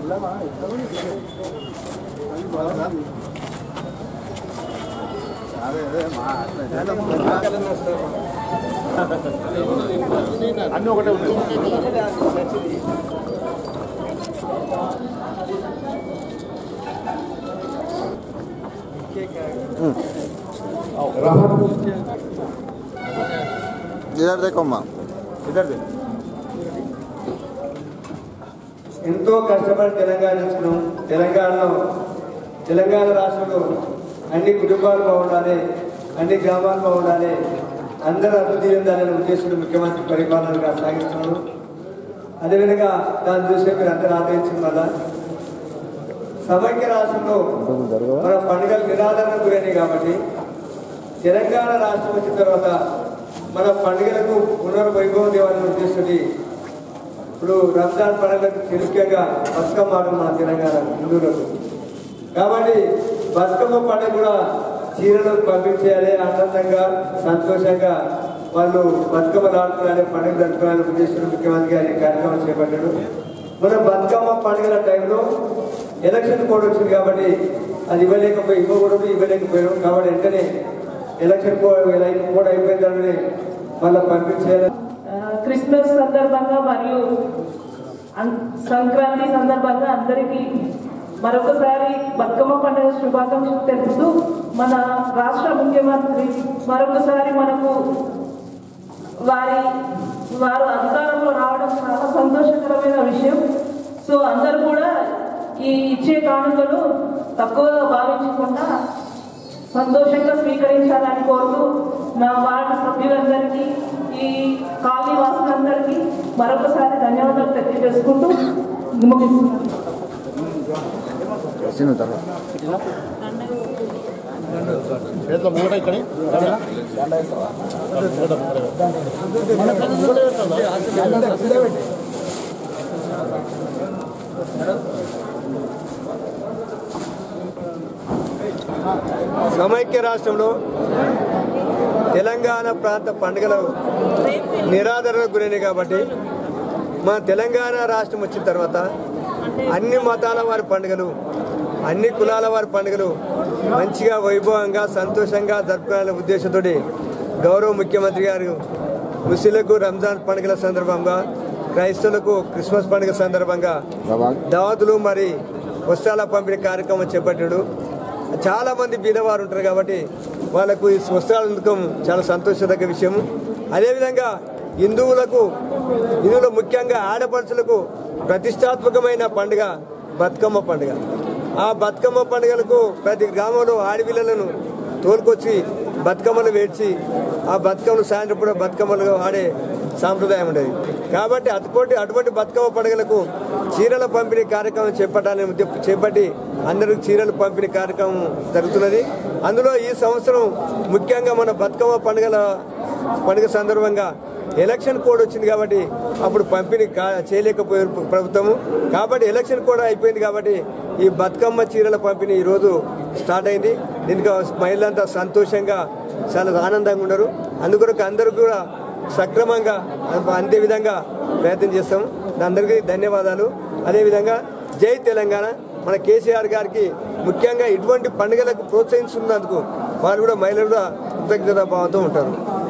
అన్నీ ఒకటే ఉన్నాయి इधर देखो माँ ఇద్దరు ఎంతో కష్టపడి తెలంగాణ ఇచ్చినాం తెలంగాణలో తెలంగాణ రాష్ట్రంలో అన్ని కుటుంబాలు బాగుండాలి అన్ని గ్రామాలు బాగుండాలి అందరూ అభివృద్ధి చెందాలనే ఉద్దేశంతో ముఖ్యమంత్రి పరిపాలనగా సాగిస్తున్నాడు అదేవిధంగా దాన్ని చూసే మీరు అందరూ ఆదరించిన వల్ల సమైక్య రాష్ట్రంలో మన పండుగలు నిరాదరణ గురైనాయి కాబట్టి తెలంగాణ రాష్ట్రం వచ్చిన తర్వాత మన పండుగలకు పునర్వైభవం దేవాలని ఉద్దేశించి ఇప్పుడు రంజాన్ పండుగలకు చిరుక్యంగా బతుకమ్మ ఆడడం మన తెలంగాణ హిందువులకు కాబట్టి బతుకమ్మ పండుగ కూడా చీరలు పంపించేయాలి ఆనందంగా సంతోషంగా వాళ్ళు బతుకమ్మలు ఆడుకోవాలి పండుగ జరుపుకోవాలని ఉద్దేశించిన ముఖ్యమంత్రి గారి కార్యక్రమం చేపట్టాడు మన బతుకమ్మ పండుగల టైంలో ఎలక్షన్ కోడ్ వచ్చింది కాబట్టి అది ఇవ్వలేకపోయి ఇవ్వకూడదు ఇవ్వలేకపోయాం కాబట్టి వెంటనే ఎలక్షన్ కోడ్ కోడ్ అయిపోయిందని మళ్ళీ పంపించేయాలి ఆ, క్రిస్మస్ సందర్భంగా మరియు అన్- సంక్రాంతి సందర్భంగా అందరికీ మరొకసారి బతుకమ్మ పండుగ శుభాకాంక్షలు తెలుపుతూ మన రాష్ట్ర ముఖ్యమంత్రి మరొకసారి మనకు వారి వారు అధికారంలో రావడం చాలా సంతోషకరమైన విషయం సో అందరూ కూడా ఈ ఇచ్చే కానుకలు తక్కువగా భావించకుండా సంతోషంగా స్వీకరించాలని కోరుతూ నా వార్డు సభ్యులందరికీ ఈ కాలనీ వాసులందరికీ మరొకసారి ధన్యవాదాలు తెలియజేసుకుంటూ ముగిస్తున్నాను सिनो तरह చేతిలో మూట ఇక్కడ సమైక్య రాష్ట్రంలో తెలంగాణ ప్రాంత పండుగలు నిరాదరణకు గురైనాయి కాబట్టి మా తెలంగాణ రాష్ట్రం వచ్చిన తర్వాత అన్ని మతాల వారి పండుగలు అన్ని కులాల వారి పండుగలు మంచిగా వైభవంగా సంతోషంగా జరుపుకోవాలనే ఉద్దేశంతో గౌరవ ముఖ్యమంత్రి గారు ముస్లింలకు రంజాన్ పండుగల సందర్భంగా క్రైస్తవులకు క్రిస్మస్ పండుగ సందర్భంగా దావతులు మరి వస్త్రాల పంపిణీ కార్యక్రమం చేపట్టాడు చాలా మంది బీదవారు ఉంటారు కాబట్టి వాళ్ళకు ఈ వస్త్రాలు అందుకం చాలా సంతోషదగ్గ విషయం అదేవిధంగా హిందువులకు హిందువులు ముఖ్యంగా ఆడపడుచులకు ప్రతిష్టాత్మకమైన పండుగ బతుకమ్మ పండుగ ఆ బతుకమ్మ పండుగలకు ప్రతి గ్రామంలో ఆడపిల్లలను తోలుకొచ్చి బతుకమ్మలు వేడ్చి ఆ బతుకమ్మలు సాయంత్రం పూట బతుకమ్మలు ఆడే సాంప్రదాయం ఉండేది కాబట్టి అటువంటి అటువంటి బతుకమ్మ పండుగలకు చీరల పంపిణీ కార్యక్రమం చేపట్టాలని ఉద్దే- చేపట్టి అందరికి చీరలు పంపిణీ కార్యక్రమం జరుగుతున్నది అందులో ఈ సంవత్సరం ముఖ్యంగా మన బతుకమ్మ పండుగల పండుగ సందర్భంగా ఎలక్షన్ కోడ్ వచ్చింది కాబట్టి అప్పుడు పంపిణీ కా- చేయలేకపోయారు ప్ర- ప్రభుత్వము కాబట్టి ఎలక్షన్ కోడ్ అయిపోయింది కాబట్టి ఈ బతుకమ్మ చీరల పంపిణీ ఈరోజు స్టార్ట్ అయింది దీనికి మహిళలంతా సంతోషంగా చాలా ఆనందంగా ఉన్నారు అందుకొరకు అందరూ కూడా సక్రమంగా అంతే విధంగా ప్రయత్నం చేస్తాం అందరికీ ధన్యవాదాలు అదేవిధంగా జై తెలంగాణ మన కేసీఆర్ గారికి ముఖ్యంగా ఇటువంటి పండుగలకు ప్రోత్సహిస్తున్నందుకు వారు కూడా మహిళలు కూడా కృతజ్ఞతా భావంతో ఉంటారు